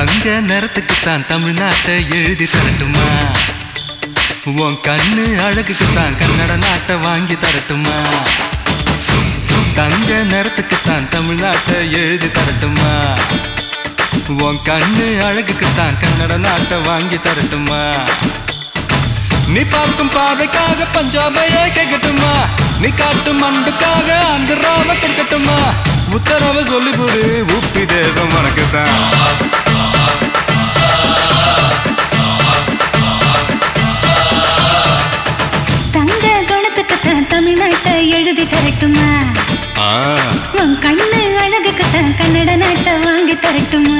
தங்க நிறத்துக்குத்தான் தமிழ்நாட்டை எழுதி தரட்டுமா உன் கண்ணு அழகுக்குத்தான் கன்னட நாட்டை வாங்கி தரட்டுமா தங்க நிறத்துக்குத்தான் தமிழ்நாட்டை எழுதி தரட்டுமா உன் கண்ணு அழகுக்குத்தான் கன்னட நாட்டை வாங்கி தரட்டுமா நீ பார்க்கும் பாதைக்காக பஞ்சாபையே கேட்கட்டுமா நீ காட்டும் அன்புக்காக ஆந்திராவை கொடுக்கட்டுமா உத்தரவை சொல்லிவிடு உப்பி தேசம் உனக்குத்தான் தங்க குணத்துக்குத்தான் தமிழ்நாட்டை எழுதி தரட்டுமா ஆ உன் கண்ணு அழகுக்குத்தான் கன்னட நாட்டை வாங்கி தரட்டுமா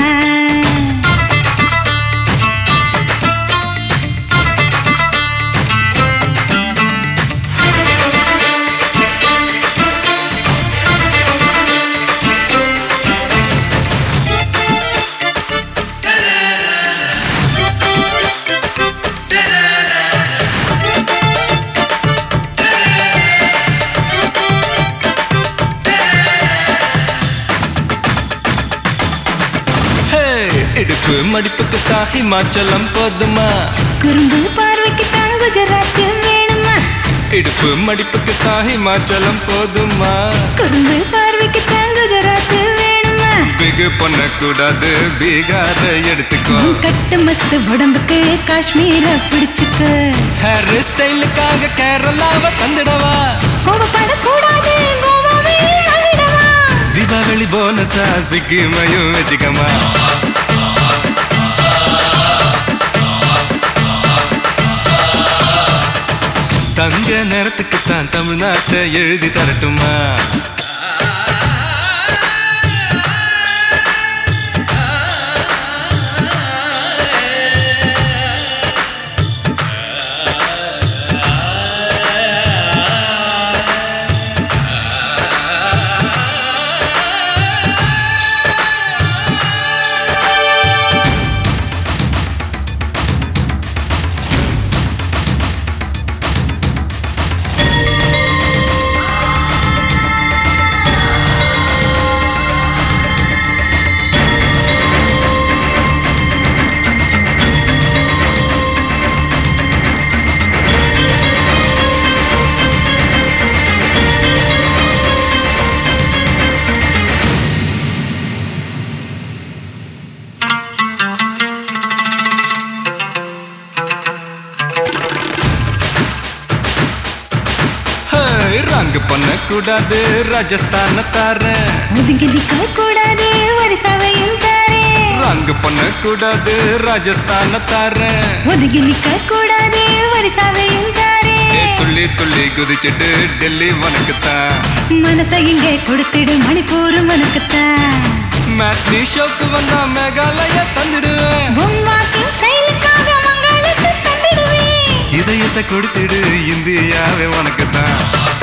ஹே இடுப்பு மடிப்புக்குத்தான் ஹிமாச்சலம் போதுமா குறும்பு பார்வைக்குத்தான் குஜராத் வேணுமா இடுப்பு மடிப்புக்குத்தான் ஹிமாச்சலம் போதுமா குறும்பு பார்வைக்குத்தான் குஜராத் வேணுமா பிகு பண்ணக்கூடாது பீகார எடுத்துக்கோ உன் கட்டு மஸ்து உடம்புக்கு காஷ்மீர பிடிச்சுக்க ஹேர் ஸ்டைலுக்காக கேரளாவை தந்துடவா கோபப்படக்கூடாது கோவாவே வாங்கிடவா தீபாவளி போனஸா சிக்கிமையும் வச்சுக்கமா தங்க நேரத்துக்குத்தான் தமிழ்நாட்டை எழுதி தரட்டுமா ஹேய், ரங்கு பண்ணக்கூடாது ராஜஸ்தான தாரேன் ஒதுங்கி நிக்க கூடாது ஒரு சவையும் தாரே ரங்கு பண்ணக்கூடாது ராஜஸ்தான தாரேன் ஒதுங்கி நிக்க கூடாது ஒரு சவையும் தாரே ஏ, துள்ளி துள்ளி குதிச்சுட்டு டெல்லி உனக்குத்தான் மனச இங்கே கொடுத்துடு மணிப்பூர் மனுக்குத்தான் மேட்னி ஷோக்கு வந்தா மேகாலய தந்துடுவேன் உன் வாக்கிங் ஸ்டைலுக்காக மங்களுக்கு தந்திடுவேன் இதயத்தை கொடுத்துடு இந்தியாவே உனக்குத்தான்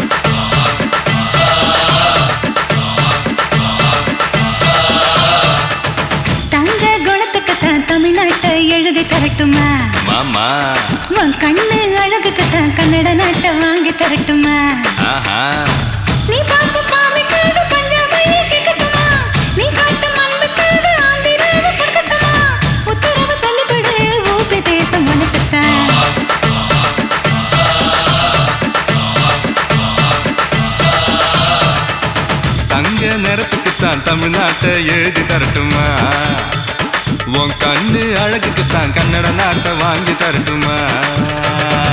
தங்க குணத்துக்குத்தான் தமிழ்நாட்டை எழுதி தரட்டுமா மாமா உன் கண்ணு அழகுக்குத்தான் கன்னட நாட்டை வாங்கி தரட்டுமா ஆஹா நீ பார்க்க பாவைக்காக பஞ்சாபையை கேட்கட்டுமா நீ காட்டும் அன்புக்காக ஆந்திராவை கொடுக்கட்டுமா உத்தரவு சொல்லிவிடு ஊபி தேசம் உனக்குத்தான் தங்க நிறத்துக்குத்தான் தமிழ்நாட்டை எழுதி தரட்டுமா உன் கண்ணு அழகுக்குத்தான் கன்னட நாட்டை வாங்கி தரட்டுமா